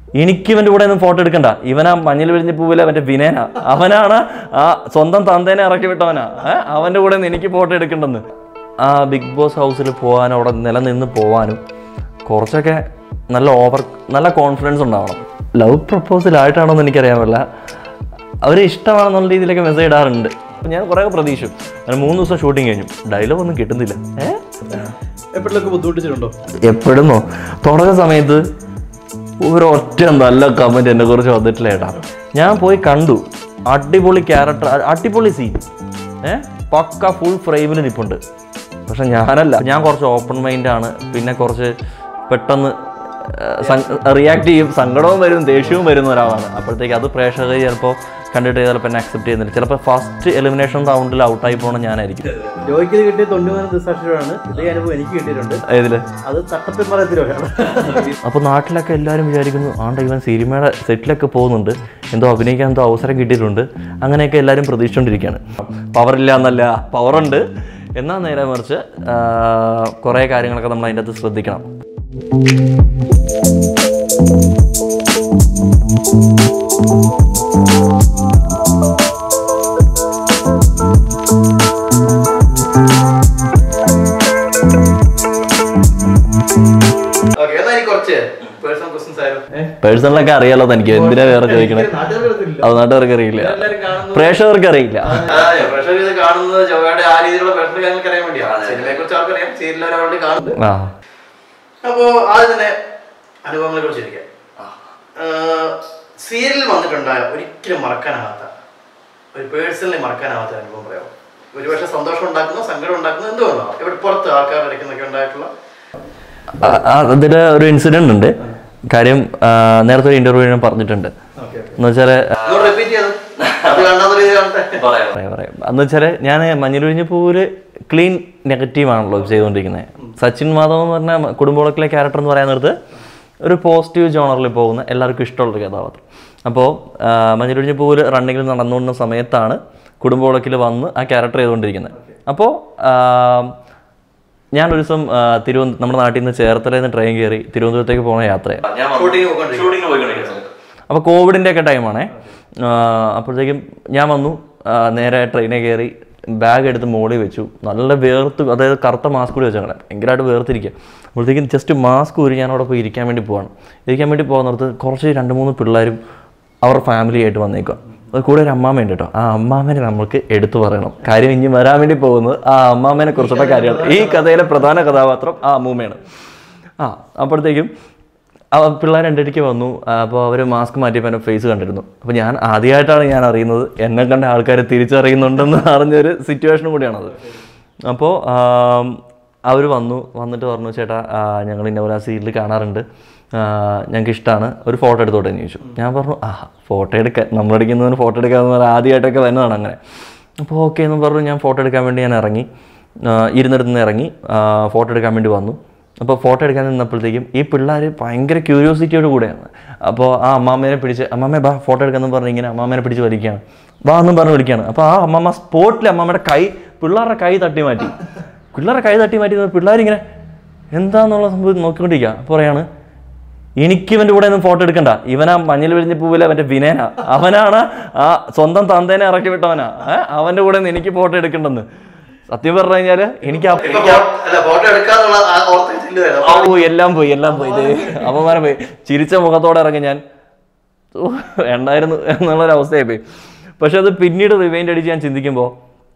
എനിക്ക് ഇവന്റെ കൂടെ ഒന്നും ഫോട്ടോ എടുക്കണ്ട ഇവനാ മഞ്ഞൾ വിരിഞ്ഞ പൂവിലെ മറ്റേ വിനയന അവനാണ് ആ സ്വന്തം തന്തേനെ ഇറക്കി വിട്ടവനാ ഏ? അവന്റെ കൂടെ ഒന്നും എനിക്ക് ഫോട്ടോ എടുക്കണ്ടെന്ന് ആ ബിഗ് ബോസ് ഹൗസിൽ പോകാനും അവിടെ നിലനിന്ന് പോവാനും കുറച്ചൊക്കെ നല്ല ഓവർ നല്ല കോൺഫിഡൻസ് ഉണ്ടാവണം ലവ് പ്രപ്പോസൽ ആയിട്ടാണോ എന്ന് എനിക്കറിയാൻ പറ്റില്ല അവർ ഇഷ്ടമാണെന്നുള്ള രീതിയിലൊക്കെ മെസ്സേജ് ഇടാറുണ്ട് അപ്പം ഞാൻ കുറേ പ്രതീക്ഷിച്ചു അങ്ങനെ മൂന്ന് ദിവസം ഷൂട്ടിങ് കഴിഞ്ഞു ഡയലോഗ് ഒന്നും കിട്ടുന്നില്ല ഏഹ് എപ്പോഴൊക്കെ ബുദ്ധിമുട്ടിച്ചിട്ടുണ്ടോ എപ്പോഴുന്നോ തുടങ്ങുന്ന സമയത്ത് ഒരൊറ്റ നല്ല കമന്റ് എന്നെ കുറിച്ച് വന്നിട്ടില്ല ഏട്ടാ ഞാൻ പോയി കണ്ടു അടിപൊളി ക്യാരക്ടർ അടിപൊളി സീൻ ഏ പക്ക ഫുൾ ഫ്രെയിമിൽ നിൽപ്പുണ്ട് പക്ഷെ ഞാനല്ല ഞാൻ കുറച്ച് ഓപ്പൺ മൈൻഡാണ് പിന്നെ കുറച്ച് പെട്ടെന്ന് റിയാക്ട് ചെയ്യും സങ്കടവും വരും ദേഷ്യവും വരുന്ന ഒരാളാണ് അപ്പോഴത്തേക്ക് അത് പ്രേക്ഷകർ ചിലപ്പോൾ കണ്ടിട്ട് ചിലപ്പോൾ എന്നെ അക്സെപ്റ്റ് ചെയ്യുന്നില്ല ചിലപ്പോൾ ഫസ്റ്റ് എലിമിനേഷൻ റൗണ്ടിൽ ഔട്ടായി പോകണം ഞാനായിരിക്കും ജോയ്ക്ക് ഇത് കിട്ടിയ തൊണ്ണൂറ് ദിസാക്ഷിയാണ് ഇതേ അനുഭവം എനിക്ക് കിട്ടിയിട്ടുണ്ട് ഏതില് അത് തട്ടപ്പിൻ പറയത്തിലാണ് അപ്പോൾ നാട്ടിലൊക്കെ എല്ലാവരും വിചാരിക്കുന്നു ആണ്ട ഇവൻ സിനിമയുടെ സെറ്റിലൊക്കെ പോകുന്നുണ്ട് എന്തോ അഭിനയിക്കാൻ എന്തോ അവസരം കിട്ടിയിട്ടുണ്ട് അങ്ങനെയൊക്കെ എല്ലാവരും പ്രതീക്ഷിച്ചുകൊണ്ടിരിക്കുകയാണ് പവറില്ല എന്നല്ല പവറുണ്ട് എന്നാൽ നേരെ മറിച്ച് ആ, കുറേ കാര്യങ്ങളൊക്കെ നമ്മൾ അതിൻ്റെ അകത്ത് ശ്രദ്ധിക്കണം ഓക്കെ എന്നാ എനിക്ക് കുറച്ച് പേഴ്സണൽ ക്വസ്റ്റ്യൻസ് ആയിരുന്നു പേഴ്സണലൊക്കെ അറിയാലോ തനിക്ക് എന്തിനാ വേറെ ചോദിക്കണേ നാട്ടുകാർക്ക് അത് നാട്ടുകാർക്ക് അറിയില്ല എല്ലാവരും കാണുന്നത് പ്രേക്ഷകർക്ക് അറിയില്ല അതെ പ്രഷർ ഇത് കാണുന്നത് ജോയുടെ ആ രീതിയിലുള്ള പ്രഷർ ഞങ്ങൾക്ക് അറിയാൻ വേണ്ടിയാണ് സിനിമയെ കുറിച്ച് ആർക്കറിയാം സീരിയൽ അവരുടെ കാണുന്നത് ആ അപ്പോ ആദ്യം തന്നെ അനുഭവങ്ങളെ കുറിച്ച് ഇരിക്കാം സീരിയലിൽ വന്നിട്ടുണ്ടായ ഒരിക്കലും മറക്കാനാവാത്ത ഒരു പേഴ്സണലി മറക്കാനാവാത്ത അനുഭവം പറയാമോ ഒരുപക്ഷെ സന്തോഷം ഉണ്ടാക്കുന്നു സങ്കടം ഉണ്ടാക്കുന്നു എന്തുകൊണ്ടോ ഇവിടെ പുറത്ത് ആൾക്കാരുടെ ഇടയ്ക്ക് നിന്നൊക്കെ ഉണ്ടായിട്ടുള്ള അതിൽ ഒരു ഇൻസിഡന്റ് ഉണ്ട് കാര്യം ആ, നേരത്തെ ഒരു ഇന്റർവ്യൂ ഞാൻ പറഞ്ഞിട്ടുണ്ട് എന്ന് വെച്ചാൽ റിപ്പീറ്റ് ചെയ്ത് അത് കാണാത്ത രീതി കാണട്ടെ പറയാം പറയാം എന്ന് വെച്ചാൽ ഞാൻ മഞ്ഞളുഴിഞ്ഞ പൂവില് ക്ലീൻ നെഗറ്റീവ് ആണല്ലോ ചെയ്തുകൊണ്ടിരിക്കുന്നത് സച്ചിൻ മാധവ് എന്ന് പറഞ്ഞ കുടുംബവിളക്കിലെ ക്യാരക്ടർ എന്ന് പറയാൻ നേരത്ത് ഒരു പോസിറ്റീവ് ജോണറിൽ പോകുന്ന എല്ലാവർക്കും ഇഷ്ടമുള്ളൊരു കഥാപാത്രം അപ്പോൾ മഞ്ഞളുഴിഞ്ഞ പൂവിൽ റണ്ണിങ്ങിൽ നടന്നുകൊണ്ട സമയത്താണ് കുടുംബവിളക്കിൽ വന്ന് ആ ക്യാരക്ടർ ചെയ്തുകൊണ്ടിരിക്കുന്നത് അപ്പോൾ ഞാൻ ഒരു ദിവസം തിരുവനന്തപുരം നമ്മുടെ നാട്ടിൽ നിന്ന് ചേർത്തലയിൽ നിന്ന് ട്രെയിൻ കയറി തിരുവനന്തപുരത്തേക്ക് പോകുന്ന യാത്രയാണ് ഷൂട്ടിംഗ് പോയിക്കൊണ്ടിരിക്കും അപ്പോൾ കോവിഡിൻ്റെ ഒക്കെ ടൈമാണേ അപ്പോഴത്തേക്കും ഞാൻ വന്നു ആ, നേരെ ട്രെയിനിൽ കയറി ബാഗ് എടുത്ത് മോളിൽ വെച്ചു നല്ല വേർത്ത് അതായത് കറുത്ത മാസ്ക് കൂടി വെച്ചാൽ ഭയങ്കരമായിട്ട് വേർത്തിരിക്കുക അപ്പോഴത്തേക്കും ജസ്റ്റ് മാസ്ക് ഊരി ഞാൻ അവിടെ പോയി ഇരിക്കാൻ വേണ്ടി പോവാണ് ഇരിക്കാൻ വേണ്ടി പോകുന്നിടത്ത് കുറച്ച് രണ്ട് മൂന്ന് പിള്ളേരും അവരുടെ ഫാമിലി ആയിട്ട് വന്നേക്കുക അത് കൂടെ ഒരു അമ്മാമ്മയുണ്ട് കേട്ടോ ആ അമ്മാമ്മനെ നമുക്ക് എടുത്തു പറയണം കാര്യം ഇനി വരാൻ വേണ്ടി പോകുന്നത് ആ അമ്മാമ്മനെ കുറിച്ചുള്ള കാര്യമാണ് ഈ കഥയിലെ പ്രധാന കഥാപാത്രം ആ അമ്മൂമ്മയാണ് ആ അപ്പോഴത്തേക്കും ആ പിള്ളേർ എൻ്റെ അടുത്തേക്ക് വന്നു അപ്പോൾ അവർ മാസ്ക് മാറ്റിയപ്പോൾ എൻ്റെ ഫേസ് കണ്ടിരുന്നു അപ്പോൾ ഞാൻ ആദ്യമായിട്ടാണ് ഞാൻ അറിയുന്നത് എന്നെ കണ്ട ആൾക്കാർ തിരിച്ചറിയുന്നുണ്ടെന്ന് അറിഞ്ഞൊരു സിറ്റുവേഷനും കൂടിയാണത് അപ്പോൾ അവർ വന്നു വന്നിട്ട് പറഞ്ഞു ചേട്ടാ ആ, ഞങ്ങൾ ഇന്ന പോലെ സീരിയൽ കാണാറുണ്ട് ആ, ഞങ്ങൾക്ക് ഇഷ്ടമാണ് ഒരു ഫോട്ടോ എടുത്തോട്ടെ എന്ന് ചോദിച്ചു ഞാൻ പറഞ്ഞു ആ ഫോട്ടോ എടുക്കാൻ നമ്മളെടുക്കുന്നതിന് ഫോട്ടോ എടുക്കാമെന്ന് പറഞ്ഞാൽ ആദ്യമായിട്ടൊക്കെ വരുന്നതാണ് അങ്ങനെ അപ്പോൾ ഓക്കെ എന്ന് പറഞ്ഞു ഞാൻ ഫോട്ടോ എടുക്കാൻ വേണ്ടി ഞാൻ ഇറങ്ങി ആ, ഇരുന്നിടത്ത് നിന്ന് ഇറങ്ങി ഫോട്ടോ എടുക്കാൻ വേണ്ടി വന്നു അപ്പോൾ ഫോട്ടോ എടുക്കാൻ നിന്നപ്പോഴത്തേക്കും ഈ പിള്ളേർ ഭയങ്കര ക്യൂരിയോസിറ്റിയോട് കൂടെയാണ് അപ്പോൾ ആ അമ്മാമ്മേനെ പിടിച്ച് അമ്മാമ്മേ ബാ ഫോട്ടോ എടുക്കാന്ന് പറഞ്ഞ് ഇങ്ങനെ അമ്മാമ്മേനെ പിടിച്ച് വലിക്കുകയാണ് ബാ എന്നും പറഞ്ഞ് വിളിക്കുകയാണ് അപ്പോൾ ആ അമ്മമ്മ സ്പോട്ടിൽ അമ്മമ്മയുടെ കൈ പിള്ളേരുടെ കൈ തട്ടി മാറ്റി പിള്ളേരുടെ കൈ തട്ടി മാറ്റി പിള്ളേരിങ്ങനെ എന്താന്നുള്ള സംഭവം നോക്കിക്കൊണ്ടിരിക്കുക അപ്പോൾ പറയാണ് എനിക്ക് ഇവന്റെ കൂടെ ഒന്നും ഫോട്ടോ എടുക്കണ്ട ഇവനാ മഞ്ഞൾ വിരിഞ്ഞ പൂവിലെ മറ്റേ വിനയന അവനാണ് ആ സ്വന്തം തന്തേനെ ഇറക്കി വിട്ടവനാ ഏ? അവന്റെ കൂടെ ഒന്നും എനിക്ക് ഫോട്ടോ എടുക്കണ്ടെന്ന് സത്യം പറഞ്ഞു കഴിഞ്ഞാല് എനിക്ക് ആ- എനിക്ക് ആ- അല്ല ഫോട്ടോ എടുക്കാന്നുള്ള ആ ഓർത്തിട്ടില്ലായിരുന്നു ആ പോയി എല്ലാം പോയി എല്ലാം പോയി ഇത് അമ്മമാരെ പോയി ചിരിച്ച മുഖത്തോടെ ഇറങ്ങി ഞാൻ ഓ, വേണ്ടായിരുന്നു എന്നുള്ളൊരു അവസ്ഥയായി പോയി പക്ഷെ അത് പിന്നീട് റിവൈൻഡ് അടിച്ച് ഞാൻ ചിന്തിക്കുമ്പോൾ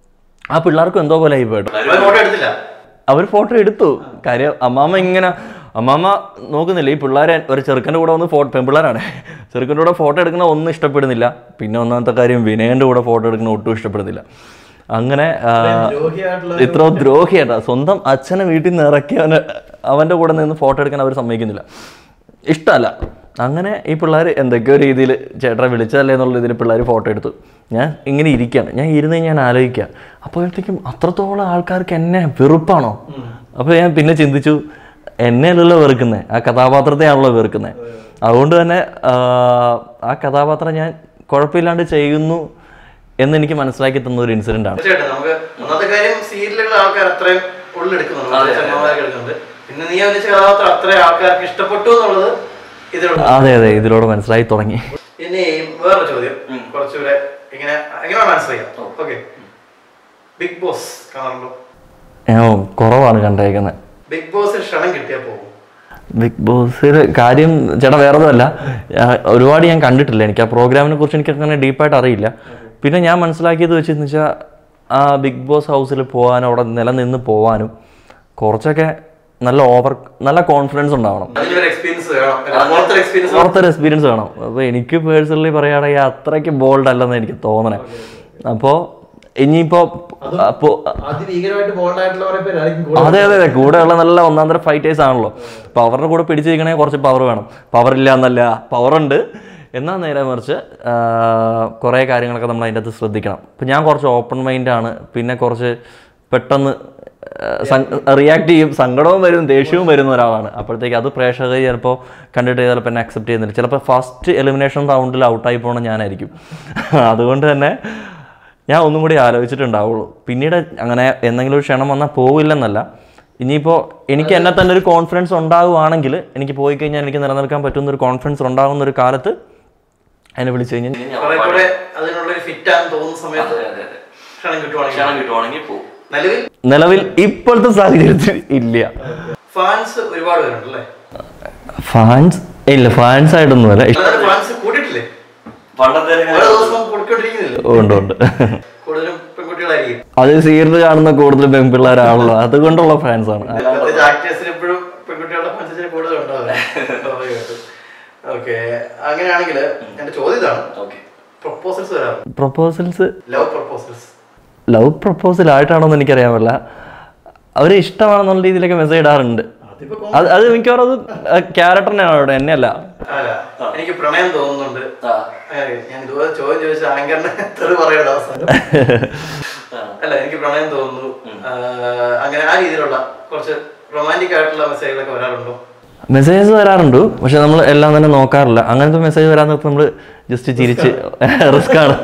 ആ പിള്ളേർക്കും എന്തോ പോലെ ആയി പോയിട്ടോ ഫോട്ടോ എടുത്തില്ല അവർ ഫോട്ടോ എടുത്തു കാര്യം അമ്മാമ്മ ഇങ്ങനെ അമ്മാമ്മ നോക്കുന്നില്ല ഈ പിള്ളേരെ ഒരു ചെറുക്കൻ്റെ കൂടെ വന്ന് ഫോട്ടോ പെൺപിള്ളേരാണ് ചെറുക്കൻ്റെ കൂടെ ഫോട്ടോ എടുക്കുന്ന ഒന്നും ഇഷ്ടപ്പെടുന്നില്ല പിന്നെ ഒന്നാമത്തെ കാര്യം വിനയൻ്റെ കൂടെ ഫോട്ടോ എടുക്കുന്ന ഒട്ടും ഇഷ്ടപ്പെടുന്നില്ല അങ്ങനെ ആ, ദ്രോഹിയായിട്ടുള്ള ഇത്ര ദ്രോഹിയായിട്ടാ സ്വന്തം അച്ഛനെ വീട്ടിൽ നിന്ന് ഇറക്കി അവന് അവൻ്റെ കൂടെ നിന്ന് ഫോട്ടോ എടുക്കാൻ അവർ സമ്മതിക്കുന്നില്ല ഇഷ്ടമല്ല അങ്ങനെ ഈ പിള്ളേർ എന്തൊക്കെയോ രീതിയിൽ ചേട്ടനെ വിളിച്ചതല്ലേ എന്നുള്ള രീതിയിൽ പിള്ളേർ ഫോട്ടോ എടുത്തു ഞാൻ ഇങ്ങനെ ഇരിക്കുകയാണ് ഞാൻ ഇരുന്ന് ഞാൻ ആലോചിക്കുക അപ്പോഴത്തേക്കും അത്രത്തോളം ആൾക്കാർക്ക് എന്നെ വെറുപ്പാണോ അപ്പോൾ ഞാൻ പിന്നെ ചിന്തിച്ചു എന്നെ അല്ലല്ലോ വെറുക്കുന്നത് ആ കഥാപാത്രത്തെയാണല്ലോ വെറുക്കുന്നത് അതുകൊണ്ട് തന്നെ ആ, ആ കഥാപാത്രം ഞാൻ കുഴപ്പമില്ലാണ്ട് ചെയ്യുന്നു എന്ന് എനിക്ക് മനസ്സിലാക്കി തന്ന ഒരു ഇൻസിഡൻ്റ് ആണ് തീർച്ചയായിട്ടും നമുക്ക് ഒന്നാമത്തെ കാര്യം സീരിയലുകൾ ആൾക്കാർ അത്രയും ഉള്ളെടുക്കുന്നുണ്ട് ചെമ്മന്മാരൊക്കെ എടുക്കുന്നുണ്ട് പിന്നെ നീ അഭിനയിച്ച കഥാപാത്രം അത്രയും ആൾക്കാർക്ക് ഇഷ്ടപ്പെട്ടു എന്നുള്ളത് ഇതിലുള്ള അതെ അതെ ഇതിലൂടെ മനസ്സിലായി തുടങ്ങി ഇനി വേറെ ചോദ്യം കുറച്ചുകൂടെ ഇങ്ങനെ എങ്ങനെയാണ് ആൻസർ ചെയ്യാം ഓക്കെ ബിഗ് ബോസ് കാണാറുണ്ടോ ഞാൻ കുറവാണ് കണ്ടേക്കുന്നത് ബിഗ് ബോസിൽ ക്ഷണം കിട്ടിയാൽ പോകും ബിഗ് ബോസിൽ കാര്യം ചേട്ടാ വേറെ ഒന്നുമല്ല ആ, ഒരുപാട് ഞാൻ കണ്ടിട്ടില്ല എനിക്ക് ആ പ്രോഗ്രാമിനെ കുറിച്ച് എനിക്ക് അങ്ങനെ ഡീപ്പായിട്ട് അറിയില്ല പിന്നെ ഞാൻ മനസ്സിലാക്കിയത് വെച്ചെന്ന് വെച്ചാൽ ആ ബിഗ് ബോസ് ഹൗസിൽ പോകാനും അവിടെ നിലനിന്ന് പോകാനും കുറച്ചൊക്കെ നല്ല ഓവർ നല്ല കോൺഫിഡൻസ് ഉണ്ടാവണം അതിനൊരു എക്സ്പീരിയൻസ് വേണം അതുപോലത്തെ എക്സ്പീരിയൻസ് പുറത്തൊരു എക്സ്പീരിയൻസ് വേണം അപ്പോൾ എനിക്ക് പേഴ്സണലി പറയുകയാണെങ്കിൽ അത്രയ്ക്ക് ബോൾഡ് അല്ലെന്ന് എനിക്ക് തോന്നണേ അപ്പോൾ ഇനിയിപ്പോൾ അപ്പോൾ അതിഭീകരമായിട്ട് ബോൾഡായിട്ടുള്ള പേരായിരിക്കും അതെ അതെ അതെ കൂടെയുള്ള നല്ല ഒന്നാം തരം ഫൈറ്റേഴ്സ് ആണല്ലോ അപ്പോൾ അവരുടെ കൂടെ പിടിച്ചിരിക്കണേ കുറച്ച് പവർ വേണം പവർ ഇല്ല എന്നല്ല പവർ ഉണ്ട് എന്നാൽ നേരെ മറിച്ച് കുറേ കാര്യങ്ങളൊക്കെ നമ്മൾ അതിൻ്റെ അകത്ത് ശ്രദ്ധിക്കണം ഇപ്പം ഞാൻ കുറച്ച് ഓപ്പൺ മൈൻഡാണ് പിന്നെ കുറച്ച് പെട്ടെന്ന് റിയാക്ട് ചെയ്യും സങ്കടവും വരും ദേഷ്യവും വരുന്ന ഒരാളാണ് അപ്പോഴത്തേക്ക് അത് പ്രേക്ഷകർ ചിലപ്പോൾ കണ്ടിട്ട് ചിലപ്പോൾ എന്നെ അക്സെപ്റ്റ് ചെയ്യുന്നില്ല ചിലപ്പോൾ ഫസ്റ്റ് എലിമിനേഷൻ റൗണ്ടിൽ ഔട്ടായി പോകണം ഞാനായിരിക്കും അതുകൊണ്ട് തന്നെ ഞാൻ ഒന്നും കൂടി ആലോചിച്ചിട്ടുണ്ടാവുള്ളൂ പിന്നീട് അങ്ങനെ എന്തെങ്കിലും ഒരു ക്ഷണം വന്നാൽ പോവില്ലെന്നല്ല ഇനിയിപ്പോൾ എനിക്ക് എന്നെ തന്നെ ഒരു കോൺഫിഡൻസ് ഉണ്ടാവുകയാണെങ്കിൽ എനിക്ക് പോയി കഴിഞ്ഞാൽ എനിക്ക് നിലനിൽക്കാൻ പറ്റുന്ന ഒരു കോൺഫിഡൻസ് ഉണ്ടാകുന്ന ഒരു കാലത്ത് എന്നെ വിളിച്ചു കഴിഞ്ഞാൽ കുറെ കൂടെ അതിനുള്ളൊരു ഫിറ്റ് ആണെന്ന് തോന്നുന്ന സമയത്ത് ക്ഷണം കിട്ടുവാണെങ്കിൽ കിട്ടുവാണെങ്കിൽ പോകും നിലവിൽ നിലവിൽ ഇപ്പോഴത്തെ സാഹചര്യത്തിൽ ഇല്ല ഫാൻസ് ഒരുപാട് പേരുണ്ട് അല്ലേ ഫാൻസ് ഇല്ല ഫാൻസ് ആയിട്ടൊന്നുമല്ല അല്ലാതെ ഫാൻസ് കൂട്ടിയിട്ടില്ലേ ഓരോ ദിവസവും കൂടിക്കൊണ്ടിരിക്കുന്നില്ലേ ഉണ്ട് ഉണ്ട് കൂടുതലും പെൺകുട്ടികളായിരിക്കും അത് സീരിയൽ കാണുന്ന കൂടുതൽ പെൺപിള്ളേരാണല്ലോ അതുകൊണ്ടുള്ള ഫാൻസ് ആണ് പ്രത്യേകിച്ച് ആക്ടേഴ്സിന് എപ്പോഴും പെൺകുട്ടികളുടെ ഫാൻസ് ഇച്ചിരി കൂടുതൽ ഉണ്ടാവും ഓക്കെ അങ്ങനെയാണെങ്കിൽ എന്റെ ചോദ്യം ഇതാണ് പ്രപ്പോസൽസ് വരാറ് proposals love proposals love proposal ആയിട്ടാണോ എന്ന് എനിക്കറിയാൻ പറ്റില്ല അവർ ഇഷ്ടമാണെന്നുള്ള രീതിയിലൊക്കെ മെസ്സേജ് ഇടാറുണ്ട് അതിപ്പോ അത് അത് മിക്കവാറും അത് ക്യാരക്ടറിനാണ് അവിടെ എന്നെയല്ല അല്ല എനിക്ക് പ്രണയം തോന്നുന്നുണ്ട് ഏ, ഞാൻ ഇതുപോലെ ചോദ്യം ചോദിച്ച ആങ്കറിനെ തെറി പറയരുത് അവസാനം അല്ല എനിക്ക് പ്രണയം തോന്നുന്നു ആ, അങ്ങനെ ആ രീതിയിലുള്ള കുറച്ച് റൊമാൻറ്റിക് ആയിട്ടുള്ള മെസ്സേജുകളൊക്കെ വരാറുണ്ടോ മെസ്സേജസ് വരാറുണ്ട് പക്ഷെ നമ്മൾ എല്ലാം തന്നെ നോക്കാറില്ല അങ്ങനത്തെ മെസ്സേജ് വരാൻ നേരത്ത് നമ്മൾ ജസ്റ്റ് ചിരിച്ച് റിസ്ക് ആണ്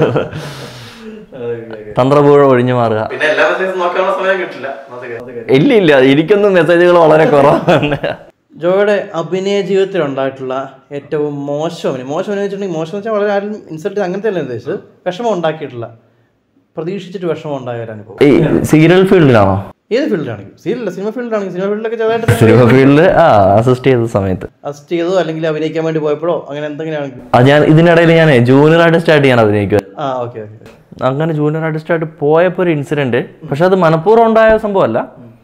തന്ത്രപൂർവ്വം ഒഴിഞ്ഞു മാറുക പിന്നെ എല്ലാ മെസ്സേജും നോക്കാനുള്ള സമയം കിട്ടില്ല അത് കേട്ടോ. ഇല്ല ഇല്ല എനിക്കൊന്നും മെസ്സേജുകൾ വളരെ കുറവാണ് ജോയുടെ അഭിനയ ജീവിതത്തിൽ ഉണ്ടായിട്ടുള്ള ഏറ്റവും മോശം അഭിനയം മോശം അഭിനയം വെച്ചിട്ടുണ്ടെങ്കിൽ മോശം എന്ന് വെച്ചാൽ വളരെ ആരും ഇൻസൾട്ട് അങ്ങനത്തെ അല്ല ഉദ്ദേശിച്ചത് വിഷമം ഉണ്ടാക്കിയിട്ടില്ല പ്രതീക്ഷിച്ചിട്ട് വിഷമം ഉണ്ടായ ഒരു അനുഭവം ഈ സീരിയൽ ഫീൽഡിലാണോ ഏത് ഫീൽഡിലാണെങ്കിൽ സീരിയല്ല സിനിമ ഫീൽഡിലാണെങ്കിൽ സിനിമ ഫീൽഡിലൊക്കെ ചെറുതായിട്ട് സിനിമ ഫീൽഡിൽ ആ അസിസ്റ്റ് ചെയ്ത സമയത്ത് അസിസ്റ്റ് ചെയ്തോ അല്ലെങ്കിൽ അഭിനയിക്കാൻ വേണ്ടി പോയപ്പോഴോ അങ്ങനെ എന്തെങ്കിലും അത് ഞാൻ ഇതിനിടയിൽ ഞാൻ ജൂനിയർ ആർട്ടിസ്റ്റ് ആയിട്ട് ഞാൻ അഭിനയിക്കുക ആ ഓക്കെ ഓക്കെ അങ്ങനെ ജൂനിയർ ആർട്ടിസ്റ്റ് ആയിട്ട് പോയപ്പോൾ ഒരു ഇൻസിഡന്റ് പക്ഷെ അത് മനഃപൂർവ്വം ഉണ്ടായ സംഭവമല്ല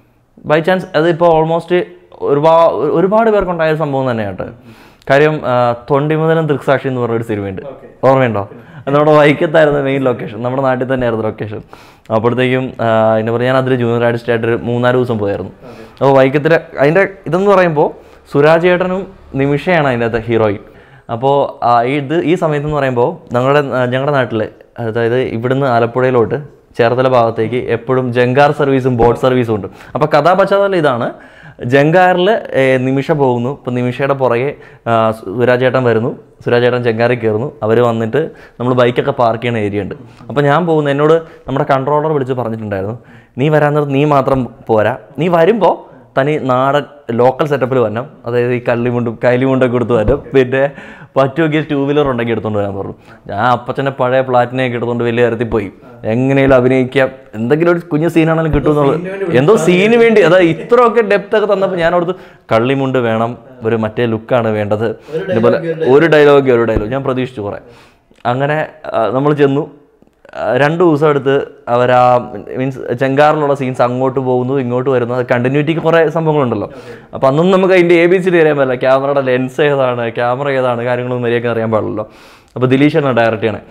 ബൈ ചാൻസ് അതിപ്പോൾ ഓൾമോസ്റ്റ് ഒരുപാട് ഒരുപാട് പേർക്കുണ്ടായ ഒരു സംഭവം തന്നെയാട്ട് കാര്യം ആ, തൊണ്ടി മുതലും ദൃക്സാക്ഷി എന്ന് പറഞ്ഞ ഒരു സിനിമയുണ്ട് ഓർമ്മയുണ്ടോ അത് നമ്മുടെ വൈക്കത്തായിരുന്നു മെയിൻ ലൊക്കേഷൻ നമ്മുടെ നാട്ടിൽ തന്നെയായിരുന്നു ലൊക്കേഷൻ അപ്പോഴത്തേക്കും അതിനെ പറഞ്ഞാൽ ഞാൻ അതിൽ ജൂനിയർ ആർട്ടിസ്റ്റ് ആയിട്ട് ഒരു മൂന്നാല് ദിവസം പോയായിരുന്നു അപ്പോൾ വൈക്കത്തിലെ അതിൻ്റെ ഇതെന്ന് പറയുമ്പോൾ സുരാജ് ചേട്ടനും നിമിഷയാണ് അതിൻ്റെ അകത്ത് ഹീറോയിൻ അപ്പോൾ ഇത് ഈ സമയത്ത് എന്ന് പറയുമ്പോൾ ഞങ്ങളുടെ ഞങ്ങളുടെ നാട്ടിൽ അതായത് ഇവിടുന്ന് ആലപ്പുഴയിലോട്ട് ചേർത്തല ഭാഗത്തേക്ക് എപ്പോഴും ജങ്കാർ സർവീസും ബോട്ട് സർവീസും ഉണ്ട് അപ്പോൾ കഥാപശ്ചാത്തലം ഇതാണ് ജങ്കാറിൽ നിമിഷ പോകുന്നു ഇപ്പം നിമിഷയുടെ പുറകെ ആ, സുരാജേട്ടൻ വരുന്നു സുരാജേട്ടൻ ജങ്കാറിൽ കയറുന്നു അവർ വന്നിട്ട് നമ്മൾ ബൈക്കൊക്കെ പാർക്ക് ചെയ്യുന്ന ഏരിയ ഉണ്ട് അപ്പോൾ ഞാൻ പോകുന്നു എന്നോട് നമ്മുടെ കൺട്രോളർ വിളിച്ച് പറഞ്ഞിട്ടുണ്ടായിരുന്നു നീ വരാൻ നേരത്ത് നീ മാത്രം പോരാ നീ വരുമ്പോൾ തനി നാടൻ ലോക്കൽ സെറ്റപ്പിൽ വരണം അതായത് ഈ കള്ളിമുണ്ടും കൈലിമുണ്ടൊക്കെ കൊടുത്ത് വരണം പിന്നെ പറ്റുമെങ്കിൽ ടൂ വീലർ ഉണ്ടെങ്കിൽ എടുത്തുകൊണ്ട് വരാൻ പറഞ്ഞു ഞാൻ അപ്പച്ചൻ്റെ പഴയ പ്ലാറ്റിനെയൊക്കെ എടുത്തുകൊണ്ട് വലിയ തരത്തിൽ പോയി എങ്ങനെയും അഭിനയിക്കാം എന്തെങ്കിലും ഒരു കുഞ്ഞു സീനാണെങ്കിലും കിട്ടുമെന്നുള്ളത് എന്തോ സീന് വേണ്ടി അതായത് ഇത്രയൊക്കെ ഡെപ്ത് ഒക്കെ തന്നപ്പോൾ ഞാൻ അവിടുത്തെ കള്ളിമുണ്ട് വേണം ഒരു മറ്റേ ലുക്കാണ് വേണ്ടത് ഇതുപോലെ ഒരു ഡയലോഗ് ഒരു ഡയലോഗ് ഞാൻ പ്രതീക്ഷിച്ചു കുറേ അങ്ങനെ നമ്മൾ ചെന്നു ആ, രണ്ട് ദിവസം എടുത്ത് അവർ ആ മീൻസ് ചെങ്കാറിലുള്ള സീൻസ് അങ്ങോട്ട് പോകുന്നു ഇങ്ങോട്ട് വരുന്നു അത് കണ്ടിന്യൂറ്റിക്ക് കുറേ സംഭവങ്ങളുണ്ടല്ലോ അപ്പോൾ അന്നൊന്നും നമുക്ക് അതിൻ്റെ എ ബി സി അറിയാൻ പറ്റില്ല ക്യാമറയുടെ ലെൻസ് ഏതാണ് ക്യാമറ ഏതാണ് കാര്യങ്ങളൊന്നും മര്യാദയ്ക്ക് അറിയാൻ പാടില്ലല്ലോ അപ്പോൾ ദിലീഷാണ് ഡയറക്റ്റ് ചെയ്യണേ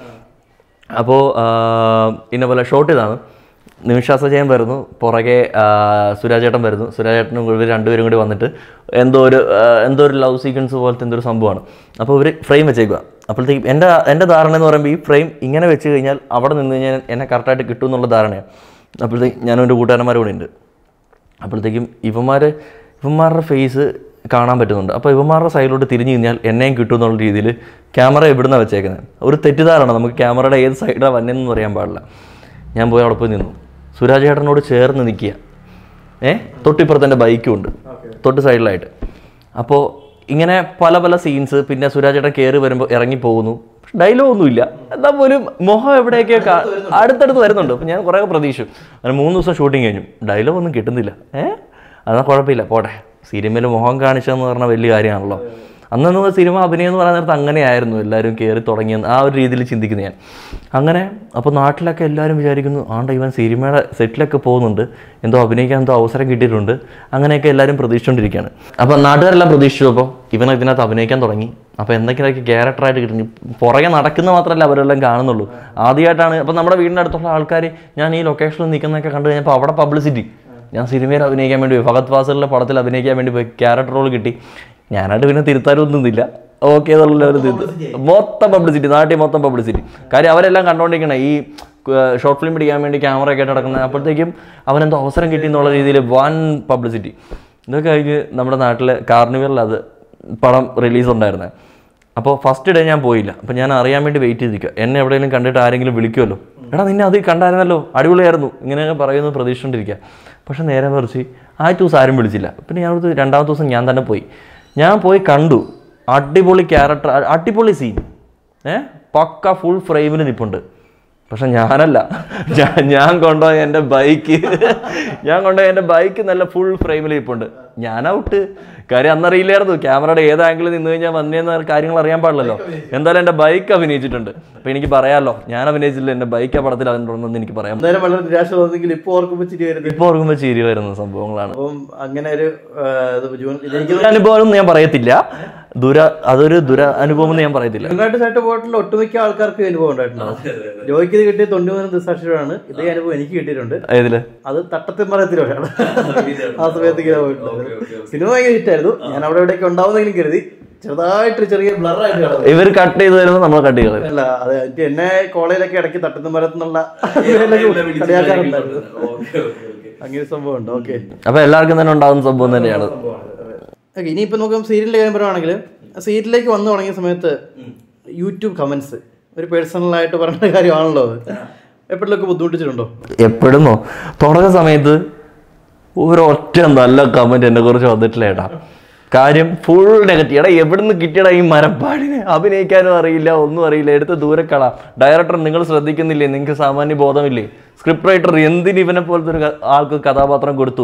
അപ്പോൾ ഇന്ന പോലെ ഷോട്ട് ഇതാണ് നിമിഷ സജയൻ വരുന്നു പുറകെ ആ, സുരാജേട്ടൻ വരുന്നു സുരാജേട്ടനും ഇവർ രണ്ടുപേരും കൂടി വന്നിട്ട് എന്തോ ഒരു ആ, എന്തോ ഒരു ലവ് സീക്വൻസ് പോലത്തെ എന്തോ ഒരു സംഭവമാണ് അപ്പോൾ ഇവർ ഫ്രെയിം വെച്ചേക്കുക അപ്പോഴത്തേക്കും എൻ്റെ എൻ്റെ ധാരണ എന്ന് പറയുമ്പോൾ ഈ ഫ്രെയിം ഇങ്ങനെ വെച്ച് കഴിഞ്ഞാൽ അവിടെ നിന്ന് കഴിഞ്ഞാൽ എന്നെ കറക്റ്റായിട്ട് കിട്ടും എന്നുള്ള ധാരണയാണ് അപ്പോഴത്തേക്കും ഞാനും എൻ്റെ കൂട്ടുകാരന്മാരും കൂടെ ഉണ്ട് അപ്പോഴത്തേക്കും ഇവന്മാർ ഇവന്മാരുടെ ഫേസ് കാണാൻ പറ്റുന്നുണ്ട് അപ്പോൾ ഇവന്മാരുടെ സൈഡിലോട്ട് തിരിഞ്ഞു കഴിഞ്ഞാൽ എന്നെയും കിട്ടും എന്നുള്ള രീതിയിൽ ക്യാമറ എവിടുന്നാണ് വെച്ചേക്കുന്നത് ഒരു തെറ്റിദ്ധാരണ നമുക്ക് ക്യാമറയുടെ ഏത് സൈഡാണ് വന്നതെന്ന് പറയാൻ പാടില്ല ഞാൻ പോയി അവിടെ പോയി നിന്നു സുരാജ് ചേട്ടനോട് ചേർന്ന് നിൽക്കുക ഏ തൊട്ടിപ്പുറത്ത് എൻ്റെ ബൈക്കും ഉണ്ട് തൊട്ട് സൈഡിലായിട്ട് അപ്പോൾ ഇങ്ങനെ പല പല സീൻസ് പിന്നെ സുരാജേട്ടൻ കയറി വരുമ്പോൾ ഇറങ്ങി പോകുന്നു ഡയലോഗ് ഒന്നുമില്ല എന്നാൽ പോലും മുഖം എവിടെയൊക്കെ കാ- അടുത്തടുത്ത് വരുന്നുണ്ട് അപ്പം ഞാൻ കുറേ പ്രതീക്ഷിച്ചു അങ്ങനെ മൂന്ന് ദിവസം ഷൂട്ടിങ് കഴിഞ്ഞു ഡയലോഗ് ഒന്നും കിട്ടുന്നില്ല ഏഹ് എന്നാൽ കുഴപ്പമില്ല പോട്ടെ സിനിമയിൽ മുഖം കാണിച്ചതെന്ന് പറഞ്ഞാൽ വലിയ കാര്യമാണല്ലോ അന്നൊന്നും സിനിമ അഭിനയം എന്ന് പറയുന്ന നേരത്ത് അങ്ങനെയായിരുന്നു എല്ലാവരും കയറി തുടങ്ങിയെന്ന് ആ ഒരു രീതിയിൽ ചിന്തിക്കുന്നു ഞാൻ അങ്ങനെ അപ്പോൾ നാട്ടിലൊക്കെ എല്ലാവരും വിചാരിക്കുന്നു ആണ്ട ഇവൻ സിനിമയുടെ സെറ്റിലൊക്കെ പോകുന്നുണ്ട് എന്തോ അഭിനയിക്കാൻ എന്തോ അവസരം കിട്ടിയിട്ടുണ്ട് അങ്ങനെയൊക്കെ എല്ലാവരും പ്രതീക്ഷിച്ചുകൊണ്ടിരിക്കുകയാണ് അപ്പോൾ നാട്ടുകാരെല്ലാം പ്രതീക്ഷിച്ചു അപ്പോൾ ഇവൻ ഇതിനകത്ത് അഭിനയിക്കാൻ തുടങ്ങി അപ്പോൾ എന്തൊക്കെയൊക്കെ ക്യാരക്ടറായിട്ട് കിട്ടുന്നു പുറകെ നടക്കുന്ന മാത്രമല്ല അവരെല്ലാം കാണുന്നുള്ളൂ ആദ്യമായിട്ടാണ് അപ്പോൾ നമ്മുടെ വീടിൻ്റെ അടുത്തുള്ള ആൾക്കാർ ഞാൻ ഈ ലൊക്കേഷനിൽ നിൽക്കുന്നതൊക്കെ കണ്ടു കഴിഞ്ഞപ്പോൾ അവിടെ പബ്ലിസിറ്റി ഞാൻ സിനിമയിൽ അഭിനയിക്കാൻ വേണ്ടി പോയി ഫഹദ് ഫാസലിൻ്റെ പടത്തിൽ അഭിനയിക്കാൻ വേണ്ടി പോയി ക്യാരക്ടർ റോൾ കിട്ടി ഞാനായിട്ട് പിന്നെ തിരുത്താനൊന്നുമില്ല ഓക്കെ എന്നുള്ള ഒരു ഇത് മൊത്തം പബ്ലിസിറ്റി നാട്ടിൽ മൊത്തം പബ്ലിസിറ്റി കാര്യം അവരെല്ലാം കണ്ടുകൊണ്ടിരിക്കണേ ഈ ഷോർട്ട് ഫിലിം പിടിക്കാൻ വേണ്ടി ക്യാമറ ഒക്കെ ആയിട്ട് നടക്കുന്നത് അപ്പോഴത്തേക്കും അവനെന്തോ അവസരം കിട്ടി എന്നുള്ള രീതിയിൽ വൻ പബ്ലിസിറ്റി ഇതൊക്കെ കഴിഞ്ഞ് നമ്മുടെ നാട്ടിലെ കാർണിവലിൽ അത് പടം റിലീസ് ഉണ്ടായിരുന്നത് അപ്പോൾ ഫസ്റ്റ് ഡേ ഞാൻ പോയില്ല അപ്പോൾ ഞാൻ അറിയാൻ വേണ്ടി വെയിറ്റ് ചെയ്തിരിക്കുക എന്നെ എവിടെയെങ്കിലും കണ്ടിട്ട് ആരെങ്കിലും വിളിക്കുമല്ലോ എടാ നിന്നെ അത് കണ്ടായിരുന്നല്ലോ അടിപൊളിയായിരുന്നു ഇങ്ങനെയൊക്കെ പറയുന്നു പ്രതീക്ഷിച്ചുകൊണ്ടിരിക്കുക പക്ഷെ നേരെ മറിച്ച് ആദ്യത്തെ ദിവസം ആരും വിളിച്ചില്ല പിന്നെ ഞാൻ അവിടുത്തെ രണ്ടാമത്തെ ദിവസം ഞാൻ തന്നെ പോയി ഞാൻ പോയി കണ്ടു അടിപൊളി ക്യാരക്ടർ അടിപൊളി സീൻ ഏ പക്ക ഫുൾ ഫ്രെയിമിൽ നിൽപ്പുണ്ട് പക്ഷെ ഞാനല്ല ഞാൻ ഞാൻ കൊണ്ടുപോയ എൻ്റെ ബൈക്ക് ഞാൻ കൊണ്ടുപോയ എൻ്റെ ബൈക്ക് നല്ല ഫുൾ ഫ്രെയിമിൽ ഇരിപ്പുണ്ട് ഞാൻ ഔട്ട് കാര്യം അന്നറിയില്ലായിരുന്നു ക്യാമറയുടെ ഏത് ആംഗിളിൽ നിന്ന് കഴിഞ്ഞാൽ വന്നേന്ന കാര്യങ്ങൾ അറിയാൻ പാടില്ലല്ലോ എന്തായാലും എൻ്റെ ബൈക്ക് അഭിനയിച്ചിട്ടുണ്ട് അപ്പോൾ എനിക്ക് പറയാമല്ലോ ഞാൻ അഭിനയിച്ചില്ല എൻ്റെ ബൈക്ക് ആ പടത്തിൽ അതിനുണ്ടെന്ന് എനിക്ക് പറയാം അന്നേരം വളരെ നിരാശ തോന്നുമെങ്കിൽ ഇപ്പൊ ഓർക്കുമ്പോൾ ചിരി വരുന്നത് ഇപ്പോൾ ഓർക്കുമ്പോൾ ചിരി വരുന്ന സംഭവങ്ങളാണ് അപ്പം അങ്ങനെ ഒരു ആ, ഇത് ജൂൺ എനിക്ക് ദുര അനുഭവം എന്ന് ഞാൻ പറയത്തില്ല ദുര അതൊരു ദുര അനുഭവം എന്ന് ഞാൻ പറയത്തില്ല യുണൈറ്റഡ് സൈറ്റ് പോയിട്ടുള്ള ഒട്ടുമിക്ക ആൾക്കാർക്ക് ഈ അനുഭവം ഉണ്ടായിട്ടുണ്ടാവും ജോയ്ക്ക് ഇത് കിട്ടിയ തൊണ്ണൂറ് ദിസാക്ഷിയാണ് ഇതേ അനുഭവം എനിക്ക് കിട്ടിയിട്ടുണ്ട് ഏതില് അത് തട്ടത്തിമറത്തിലൂടെയാണ് ആ സമയത്ത് ഇങ്ങനെ പോയിട്ടുണ്ടായിരുന്നു സിനിമ ഭയങ്കര ഹിറ്റായിരുന്നു ഞാൻ അവിടെ എവിടെയൊക്കെ ഉണ്ടാവുന്നെങ്കിലും കരുതി ചെറുതായിട്ട് ചെറിയ ബ്ലറായിട്ട് കിടന്നു ഇവർ കട്ട് ചെയ്ത് വരുമ്പോൾ നമ്മൾ കട്ട് ചെയ്ത് കളയും. അല്ല അത് എനിക്ക് എന്നെ കോളേജിലൊക്കെ ഇടയ്ക്ക് തട്ടുന്നമരത്തുനിന്നുള്ള കളിയാക്കാറുണ്ടായിരുന്നു അങ്ങനെ ഒരു സംഭവം ഉണ്ട് ഓക്കെ അപ്പൊ എല്ലാവർക്കും തന്നെ ഉണ്ടാകുന്ന സംഭവം തന്നെയാണ് ഓക്കെ ഇനിയിപ്പോ നമുക്ക് സീരിയലിന്റെ കാര്യം പറയുവാണെങ്കിൽ സീരിയലിലേക്ക് വന്നു തുടങ്ങിയ സമയത്ത് യൂട്യൂബ് കമന്റ്സ് ഒരു പേഴ്സണൽ ആയിട്ട് പറയുന്ന കാര്യമാണല്ലോ അത് എപ്പോഴൊക്കെ ബുദ്ധിമുട്ടിച്ചിട്ടുണ്ടോ എപ്പോഴുന്നോ തുടങ്ങുന്ന സമയത്ത് ഒരൊറ്റ നല്ല കമന്റ് എന്നെ കുറിച്ച് വന്നിട്ടില്ല ഏട്ടാ കാര്യം ഫുൾ നെഗറ്റീവ് എടാ എവിടുന്ന് കിട്ടിയടാ ഈ മരപ്പാടിനെ അഭിനയിക്കാനും അറിയില്ല ഒന്നും അറിയില്ല എടുത്ത് ദൂരെ കളാം ഡയറക്ടർ നിങ്ങൾ ശ്രദ്ധിക്കുന്നില്ലേ നിങ്ങൾക്ക് സാമാന്യ ബോധമില്ലേ സ്ക്രിപ്റ്റ് റൈറ്റർ എന്തിന് ഇവനെ പോലത്തെ ഒരു ക- ആൾക്ക് കഥാപാത്രം കൊടുത്തു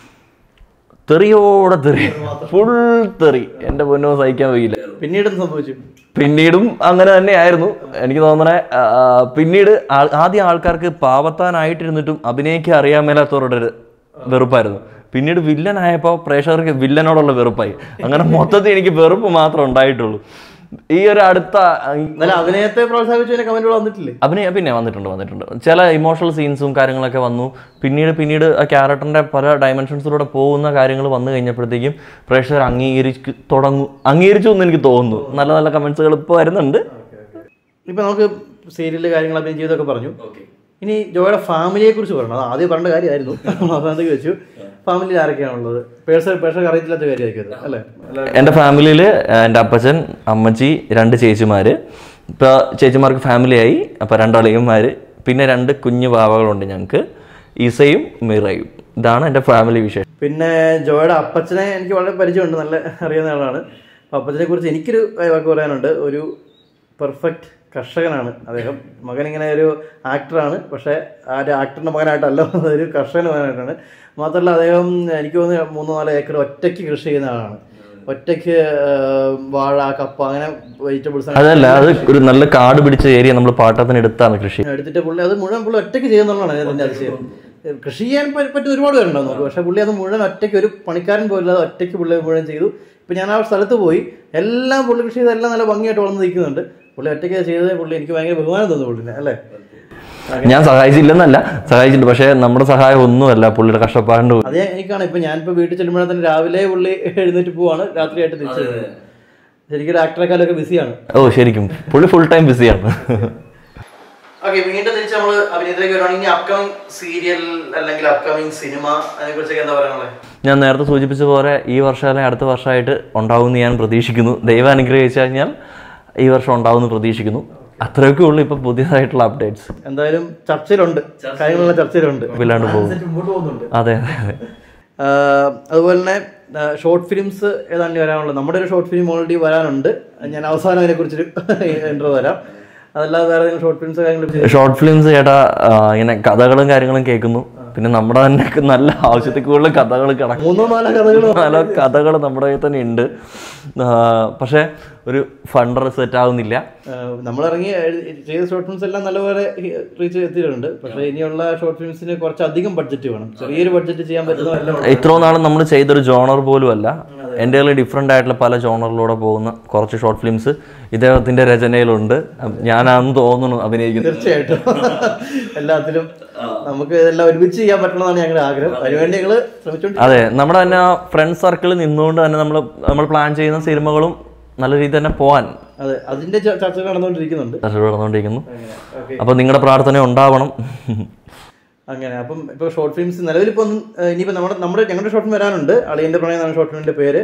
തെറിയോടെ തെറി ഫുൾ തെറി എൻ്റെ പൊന്നോ സഹിക്കാൻ വയ്യില്ല പിന്നീട് എന്ത് സംഭവിച്ചു പിന്നീടും അങ്ങനെ തന്നെയായിരുന്നു എനിക്ക് തോന്നണേ ആ, ആ, പിന്നീട് ആൾ- ആദ്യം ആൾക്കാർക്ക് പാവത്താനായിട്ടിരുന്നിട്ടും അഭിനയിക്കാൻ അറിയാൻ മേലാത്തവരുടെ ഒരു വെറുപ്പായിരുന്നു പിന്നീട് വില്ലനായപ്പോൾ പ്രേക്ഷകർക്ക് വില്ലനോടുള്ള വെറുപ്പായി അങ്ങനെ മൊത്തത്തിൽ എനിക്ക് വെറുപ്പ് മാത്രം ഉണ്ടായിട്ടുള്ളൂ ഈ ഒരു അടുത്ത എന്നാലും അഭിനയത്തെ പ്രോത്സാഹിപ്പിച്ചതിന് കമന്റുകൾ വന്നിട്ടില്ലേ അഭിനയ പിന്നെ വന്നിട്ടുണ്ട് വന്നിട്ടുണ്ട് ചില ഇമോഷണൽ സീൻസും കാര്യങ്ങളൊക്കെ വന്നു പിന്നീട് പിന്നീട് ആ ക്യാരക്ടറിന്റെ പല ഡയമെൻഷൻസിലൂടെ പോകുന്ന കാര്യങ്ങൾ വന്നു കഴിഞ്ഞപ്പോഴത്തേക്കും പ്രേക്ഷകർ അംഗീകരിച്ച് തുടങ്ങും അംഗീകരിച്ചു എന്ന് എനിക്ക് തോന്നുന്നു നല്ല നല്ല കമന്റ്സുകൾ ഇപ്പോൾ വരുന്നുണ്ട് ഇപ്പൊ നമുക്ക് സീരിയല് കാര്യങ്ങൾ അഭിനയം ചെയ്തൊക്കെ പറഞ്ഞു ഇനി ജോയുടെ ഫാമിലിയെ കുറിച്ച് പറയണം അത് ആദ്യം പറഞ്ഞ കാര്യമായിരുന്നു അവസാനത്തേക്ക് വെച്ചു ഫാമിലിയിൽ ആരൊക്കെയാണുള്ളത് പേഴ്സൺ പേഴ്സൺ അറിയത്തില്ലാത്ത കാര്യമായിരിക്കും അത്, അല്ലേ എൻ്റെ ഫാമിലിയിൽ എൻ്റെ അപ്പച്ചൻ അമ്മച്ചി രണ്ട് ചേച്ചിമാർ ഇപ്പോൾ ചേച്ചിമാർക്ക് ഫാമിലിയായി അപ്പോൾ രണ്ടളിയന്മാർ പിന്നെ രണ്ട് കുഞ്ഞു പാവകളുണ്ട് ഞങ്ങൾക്ക് ഈസയും മിറയും ഇതാണ് എൻ്റെ ഫാമിലി വിശേഷം പിന്നെ ജോയുടെ അപ്പച്ചനെ എനിക്ക് വളരെ പരിചയമുണ്ട് നല്ല അറിയുന്ന ആളാണ് അപ്പോൾ അപ്പച്ചനെ കുറിച്ച് എനിക്കൊരു വാക്ക് പറയാനുണ്ട് ഒരു പെർഫെക്റ്റ് കർഷകനാണ് അദ്ദേഹം മകൻ ഇങ്ങനെ ഒരു ആക്ടറാണ് പക്ഷേ ആ ഒരു ആക്ടറിന്റെ മകനായിട്ടല്ല ഒരു കർഷകന്റെ മകനായിട്ടാണ് മാത്രമല്ല അദ്ദേഹം എനിക്ക് തോന്നുന്നു മൂന്നോ നാലോ ഏക്കർ ഒറ്റയ്ക്ക് കൃഷി ചെയ്യുന്ന ആളാണ് ഒറ്റയ്ക്ക് ആ, വാഴ കപ്പ അങ്ങനെ വെജിറ്റബിൾസ് അതല്ല അത് ഒരു നല്ല കാട് പിടിച്ച ഏരിയ നമ്മൾ പാട്ടത്തിന് എടുത്താണ് കൃഷി എടുത്തിട്ട് പുള്ളി അത് മുഴുവൻ പുള്ളി ഒറ്റയ്ക്ക് ചെയ്യുന്നുള്ളതാണ് അതിന്റെ അതിശയം കൃഷി ചെയ്യാൻ പ- പറ്റുന്ന ഒരുപാട് പേരുണ്ടാവും നമുക്ക് പക്ഷെ പുള്ളി അത് മുഴുവൻ ഒറ്റയ്ക്ക് ഒരു പണിക്കാരൻ പോലും അത് ഒറ്റയ്ക്ക് പുള്ളി മുഴുവൻ ചെയ്തു ഇപ്പൊ ഞാൻ ആ സ്ഥലത്ത് പോയി എല്ലാം പുള്ളി കൃഷി ചെയ്ത് എല്ലാം നല്ല ഭംഗിയായിട്ട് വളർന്ന് നിൽക്കുന്നുണ്ട് പുള്ളി ഒറ്റയ്ക്ക് ചെയ്തത് പുള്ളി എനിക്ക് ഭയങ്കര ബഹുമാനം തോന്നുന്നു പുള്ളിനെ അല്ലേ ഞാൻ സഹായിച്ചില്ലെന്നല്ല സഹായിച്ചിട്ടുണ്ട് പക്ഷേ നമ്മുടെ സഹായം ഒന്നുമല്ല പുള്ളിയുടെ കഷ്ടപ്പാടിൻ്റെ അത് ഞാൻ- എനിക്കാണ് ഇപ്പൊ ഞാനിപ്പോ വീട്ടിൽ ചെല്ലുമ്പോഴേ തന്നെ രാവിലെ പുള്ളി എഴുന്നേറ്റ് പോവാണ് രാത്രിയായിട്ട് തിരിച്ചു വരുന്നത്. ശരിക്കും ഒരു ആക്ടറെക്കാളൊക്കെ ബിസിയാണ് ഓ ശരിക്കും പുള്ളി ഫുൾ ടൈം ബിസിയാണ് ഓക്കെ വീണ്ടും തിരിച്ച് നമ്മൾ അഭിനയത്തിലേക്ക് വരുവാണെങ്കിൽ ഇനി അപ്കമിങ് സീരിയൽ അല്ലെങ്കിൽ അപ്കമിങ് സിനിമ അതിനെ കുറിച്ചൊക്കെ എന്താ പറയാനുള്ളത് ഞാൻ നേരത്തെ സൂചിപ്പിച്ച പോലെ ഈ വർഷം അല്ലെങ്കിൽ അടുത്ത വർഷമായിട്ട് ഉണ്ടാവുമെന്ന് ഞാൻ പ്രതീക്ഷിക്കുന്നു ദൈവം അനുഗ്രഹിച്ചു കഴിഞ്ഞാൽ ഈ വർഷം ഉണ്ടാവുമെന്ന് പ്രതീക്ഷിക്കുന്നു അത്രയൊക്കെ ഉള്ളൂ ഇപ്പൊ പുതിയതായിട്ടുള്ള അപ്ഡേറ്റ്സ് എന്തായാലും ചർച്ചയിലുണ്ട് കാര്യങ്ങളുള്ള ചർച്ചയിലുണ്ട് ഇല്ലാണ്ട് പോകും മുമ്പോട്ട് പോകുന്നുണ്ട് അതെ അതെ അതെ ആഹ് അതുപോലെ തന്നെ ഷോർട്ട് ഫിലിംസ് ഏതാണ്ട് വരാനുള്ളത് നമ്മുടെ ഒരു ഷോർട്ട് ഫിലിം ഓൾറെഡി വരാനുണ്ട് ഞാൻ അവസാനം അതിനെക്കുറിച്ചൊരു ഇൻട്രോ തരാം അതല്ലാതെ വേറെ ഏതെങ്കിലും ഷോർട്ട് ഫിലിംസ് കാര്യങ്ങൾ ഷോർട്ട് ഫിലിംസ് ചേട്ടാ ആ, ഇങ്ങനെ കഥകളും കാര്യങ്ങളും കേൾക്കുന്നു പിന്നെ നമ്മുടെ തന്നെ നല്ല ആവശ്യത്തിൽ കൂടുതൽ കഥകൾ കിടക്കും മൂന്നോ നാലോ കഥകൾ പല കഥകൾ നമ്മുടെ കയ്യിൽ തന്നെ ഉണ്ട് ആ, പക്ഷേ ഒരു ഫണ്ടർ സെറ്റ് ആവുന്നില്ല നമ്മളിറങ്ങി എഴുതി- ചെയ്ത ഷോർട്ട് ഫിലിംസ് എല്ലാം നല്ലപോലെ റീച്ച് എത്തിയിട്ടുണ്ട് പക്ഷേ ഇനിയുള്ള ഷോർട്ട് ഫിലിംസിന് കുറച്ച് അധികം ബഡ്ജറ്റ് വേണം ചെറിയൊരു ബഡ്ജറ്റ് ചെയ്യാൻ പറ്റുന്ന ഇത്രയും നാളും നമ്മൾ ചെയ്തൊരു ജോണർ പോലും അല്ല എൻ്റെ കയ്യിൽ ഡിഫറെൻ്റ് ആയിട്ടുള്ള പല ജോണറിലൂടെ പോകുന്ന കുറച്ച് ഷോർട്ട് ഫിലിംസ് ഇദ്ദേഹത്തിൻ്റെ രചനയിലുണ്ട് ഞാനാണെന്ന് തോന്നുന്നു അഭിനയിക്കുന്നത് തീർച്ചയായിട്ടും എല്ലാത്തിലും നമുക്ക് ഇതെല്ലാം ഒരുമിച്ച് ചെയ്യാൻ പറ്റണമെന്നാണ് ഞങ്ങളുടെ ആഗ്രഹം അതിനുവേണ്ടി ഞങ്ങൾ ശ്രമിച്ചുകൊണ്ട് അതെ നമ്മുടെ തന്നെ ഫ്രണ്ട് സർക്കിളിൽ നിന്നുകൊണ്ട് തന്നെ നമ്മൾ നമ്മൾ പ്ലാൻ ചെയ്യുന്ന സിനിമകളും നല്ല രീതിയിൽ തന്നെ പോകാൻ അതെ അതിന്റെ ച- ചർച്ചകൾ നടന്നുകൊണ്ടിരിക്കുന്നുണ്ട് നടന്നുകൊണ്ടിരിക്കുന്നു ഓക്കെ അപ്പോൾ നിങ്ങളുടെ പ്രാർത്ഥന ഉണ്ടാവണം അങ്ങനെ അപ്പം ഇപ്പൊ ഷോർട്ട് ഫിലിംസ് നിലവിൽ ഇപ്പം ഇനിയിപ്പോ നമ്മുടെ നമ്മുടെ ഞങ്ങളുടെ ഷോർട്ട് ഫിലിം വരാനുണ്ട് അളിയന്റെ പ്രണയം എന്നാണ് ഷോർട്ട് ഫിലിമിന്റെ പേര്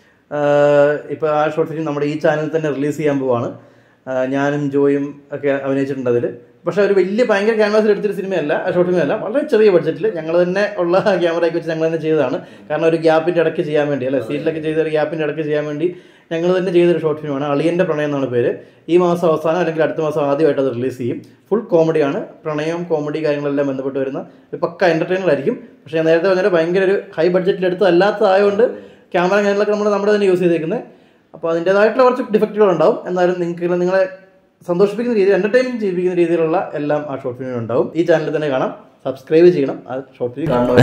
ആഹ് ഇപ്പൊ ആ ഷോർട്ട് ഫിലിം നമ്മുടെ ഈ ചാനലിൽ തന്നെ റിലീസ് ചെയ്യാൻ പോവാണ് ആഹ് ഞാനും ജോയും ഒക്കെ അഭിനയിച്ചിട്ടുണ്ട് അതിൽ പക്ഷെ ഒരു വലിയ ഭയങ്കര ക്യാൻവാസിൽ എടുത്തൊരു സിനിമയല്ല ആ ഷോർട്ട് ഫിലിമല്ല വളരെ ചെറിയ ബഡ്ജറ്റിൽ ഞങ്ങൾ തന്നെ ഉള്ള ക്യാമറയൊക്കെ വെച്ച് ഞങ്ങൾ തന്നെ ചെയ്തതാണ് കാരണം ഒരു ഗ്യാപ്പിന്റെ ഇടയ്ക്ക് ചെയ്യാൻ വേണ്ടി അല്ലെ സീറ്റിലൊക്കെ ചെയ്ത ഒരു ഗ്യാപ്പിന്റെ ഇടയ്ക്ക് ചെയ്യാൻ വേണ്ടി ഞങ്ങൾ തന്നെ ചെയ്തൊരു ഷോർട്ട് ഫിലിമാണ് അളിയന്റെ പ്രണയം എന്നാണ് പേര് ഈ മാസം അവസാനം അല്ലെങ്കിൽ അടുത്ത മാസം ആദ്യമായിട്ട് അത് റിലീസ് ചെയ്യും ഫുൾ കോമഡിയാണ് പ്രണയവും കോമഡി കാര്യങ്ങളെല്ലാം ബന്ധപ്പെട്ട് വരുന്ന ഒരു പക്ക എന്റർടൈനർ ആയിരിക്കും പക്ഷേ ഞാൻ നേരത്തെ പറഞ്ഞ ഭയങ്കര ഒരു ഹൈ ബഡ്ജറ്റിൽ എടുത്തല്ലാത്തതായതുകൊണ്ട് ക്യാമറ കാര്യങ്ങളൊക്കെ നമ്മൾ നമ്മുടെ തന്നെ യൂസ് ചെയ്തേക്കുന്നത് അപ്പോൾ അതിൻ്റെതായിട്ടുള്ള കുറച്ച് ഡിഫക്റ്റുകൾ ഉണ്ടാവും എന്നാലും നിങ്ങൾക്ക് നിങ്ങളെ സന്തോഷിപ്പിക്കുന്ന രീതിയിൽ എന്റർടൈൻമെന്റ് ചെയ്യിപ്പിക്കുന്ന രീതിയിലുള്ള എല്ലാം ആ ഷോർട്ട് ഫിലിമിൽ ഉണ്ടാവും ഈ ചാനലിൽ തന്നെ കാണാം സബ്സ്ക്രൈബ് ചെയ്യണം ആ ഷോർട്ട് ഫിലിം കാണണം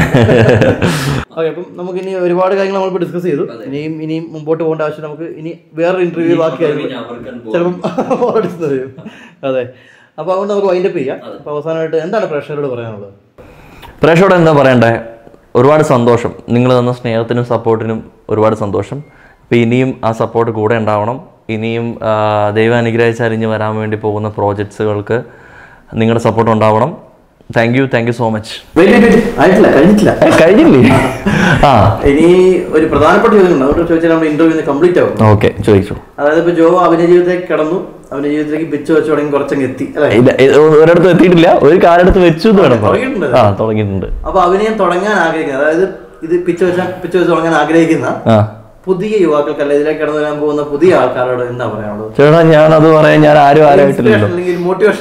ഓക്കെ അപ്പം നമുക്ക് ഇനി ഒരുപാട് കാര്യങ്ങൾ നമ്മളിപ്പോൾ ഡിസ്കസ് ചെയ്തു ഇനിയും ഇനിയും മുമ്പോട്ട് പോകേണ്ട ആവശ്യം നമുക്ക് ഇനി വേറൊരു ഇന്റർവ്യൂ ബാക്കിയായിരിക്കും ചിലപ്പം ഓടിച്ചു വരും അതെ അപ്പോൾ അതുകൊണ്ട് നമുക്ക് വൈൻഡപ്പ് ചെയ്യാം അപ്പോൾ അവസാനമായിട്ട് എന്താണ് പ്രേക്ഷകരോട് പറയാനുള്ളത് പ്രേക്ഷകരോട് എന്താ പറയണ്ടേ ഒരുപാട് സന്തോഷം നിങ്ങൾ തന്ന സ്നേഹത്തിനും സപ്പോർട്ടിനും ഒരുപാട് സന്തോഷം അപ്പോൾ ഇനിയും ആ സപ്പോർട്ട് കൂടെ ഉണ്ടാവണം ഇനിയും ആ, ദൈവം അനുഗ്രഹിച്ചറിഞ്ഞ് വരാൻ വേണ്ടി പോകുന്ന പ്രോജക്ട്സുകൾക്ക് നിങ്ങളുടെ സപ്പോർട്ട് ഉണ്ടാവണം thank you thank you so much ആയിട്ടില്ല കഴിഞ്ഞിട്ടില്ല കഴിഞ്ഞില്ലേ ആ ഇനി ഒരു പ്രധാനപ്പെട്ട ചോദ്യം ഉണ്ട് അതുകൊണ്ട് ചോദിച്ചാൽ നമ്മുടെ ഇന്റർവ്യൂ കംപ്ലീറ്റ് ആവും ഓക്കെ ചോദിച്ചു അതായത് ഇപ്പൊ ജോ അഭിനയ ജീവിതത്തിലേക്ക് കടന്നു അഭിനയ ജീവിതത്തിലേക്ക് പിച്ച് വെച്ച് തുടങ്ങി കുറച്ചങ്ങ് എത്തി അല്ലേ ഇല്ല ഇത് ഒരിടത്തും എത്തിയിട്ടില്ല ഒരു കാലത്ത് വെച്ചു എന്ന് വേണം പറയാൻ. തുടങ്ങിയിട്ടുണ്ട്. ആ തുടങ്ങിയിട്ടുണ്ട് അപ്പൊ അഭിനയം തുടങ്ങാൻ ആഗ്രഹിക്കുന്ന അതായത് ഇത് പിച്ച് വെച്ച പിച്ച് വെച്ച് തുടങ്ങാൻ ആഗ്രഹിക്കുന്ന ആ പുതിയ യുവാക്കൾക്ക് അല്ല ഇതിലേക്ക് കടന്നു വരാൻ പോകുന്ന പുതിയ ആൾക്കാരോട് എന്താ പറയാനുള്ളത് ചേട്ടാ ഞാൻ അത് പറയാൻ ഞാൻ ആരും ആരായിട്ടില്ലല്ലോ അല്ലെങ്കിൽ മോട്ടിവേഷൻ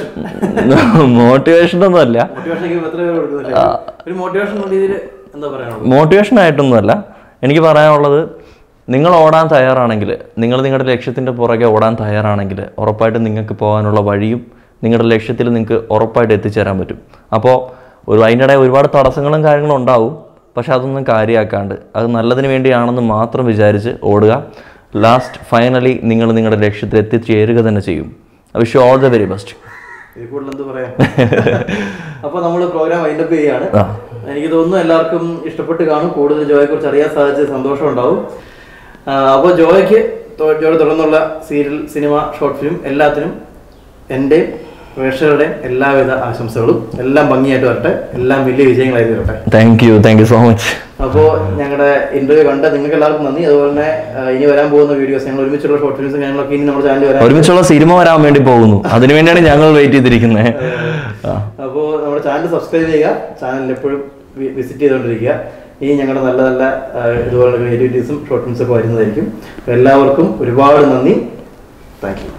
മോട്ടിവേഷൻ ഒന്നും അല്ല മോട്ടിവേഷൻ എത്ര പേര് കൊടുക്കുന്നില്ല ഒരു മോട്ടിവേഷൻ രീതിയിൽ എന്താ പറയാനുള്ളത് മോട്ടിവേഷൻ ആയിട്ടൊന്നുമല്ല എനിക്ക് പറയാനുള്ളത് നിങ്ങൾ ഓടാൻ തയ്യാറാണെങ്കിൽ നിങ്ങൾ നിങ്ങളുടെ ലക്ഷ്യത്തിൻ്റെ പുറകെ ഓടാൻ തയ്യാറാണെങ്കിൽ ഉറപ്പായിട്ടും നിങ്ങൾക്ക് പോകാനുള്ള വഴിയും നിങ്ങളുടെ ലക്ഷ്യത്തിൽ നിങ്ങൾക്ക് ഉറപ്പായിട്ട് എത്തിച്ചേരാൻ പറ്റും അപ്പോൾ ഒരു അതിൻ്റെ ഇടയിൽ ഒരുപാട് തടസ്സങ്ങളും കാര്യങ്ങളും ഉണ്ടാവും പക്ഷെ അതൊന്നും കാര്യമാക്കാണ്ട് അത് നല്ലതിന് വേണ്ടിയാണെന്ന് മാത്രം വിചാരിച്ച് ഓടുക ലാസ്റ്റ് ഫൈനലി നിങ്ങൾ നിങ്ങളുടെ ലക്ഷ്യത്തിൽ എത്തിച്ചേരുക തന്നെ ചെയ്യും wish you all the very best ഇതിൽ കൂടുതൽ എന്ത് പറയാം അപ്പൊ നമ്മൾ പ്രോഗ്രാം വൈൻഡപ്പ് ചെയ്യാണ് ആ. എനിക്ക് തോന്നുന്നു എല്ലാവർക്കും ഇഷ്ടപ്പെട്ട് കാണും കൂടുതൽ ജോയെ കുറിച്ച് അറിയാൻ സാധിച്ച സന്തോഷം ഉണ്ടാവും അപ്പോൾ ജോയ്ക്ക് തോ- ജോയുടെ തുടർന്നുള്ള സീരിയൽ സിനിമ ഷോർട്ട് ഫിലിം എല്ലാത്തിനും എൻ്റെയും പ്രേക്ഷകരുടെയും എല്ലാവിധ ആശംസകളും എല്ലാം ഭംഗിയായിട്ട് വരട്ടെ എല്ലാം വലിയ വിജയങ്ങളായി തീരട്ടെ thank you thank you so much അപ്പോൾ ഞങ്ങളുടെ ഇന്റർവ്യൂ കണ്ട നിങ്ങൾക്ക് എല്ലാവർക്കും നന്ദി അതുപോലെ തന്നെ ആ, ഇനി വരാൻ പോകുന്ന വീഡിയോസ് ഞങ്ങൾ ഒരുമിച്ചുള്ള ഷോർട്ട് ഫിലിംസ് ഞങ്ങളൊക്കെ ഇനി നമ്മുടെ ചാനൽ വരാൻ ഒരുമിച്ചുള്ള സിനിമ വരാൻ വേണ്ടി പോകുന്നു അതിനുവേണ്ടിയാണ് ഞങ്ങൾ വെയിറ്റ് ചെയ്തിരിക്കുന്നത് ആ അപ്പോൾ നമ്മുടെ ചാനൽ സബ്സ്ക്രൈബ് ചെയ്യുക ചാനൽ എപ്പോഴും വിസിറ്റ് ചെയ്തുകൊണ്ടിരിക്കുക ഇനി ഞങ്ങളുടെ നല്ല നല്ല ആ, ഇതുപോലുള്ള ക്രിയേറ്റിവിറ്റീസും ഷോർട്ട് ഫിലിംസും ഒക്കെ വരുന്നതായിരിക്കും അപ്പോൾ എല്ലാവർക്കും ഒരുപാട് നന്ദി താങ്ക് യു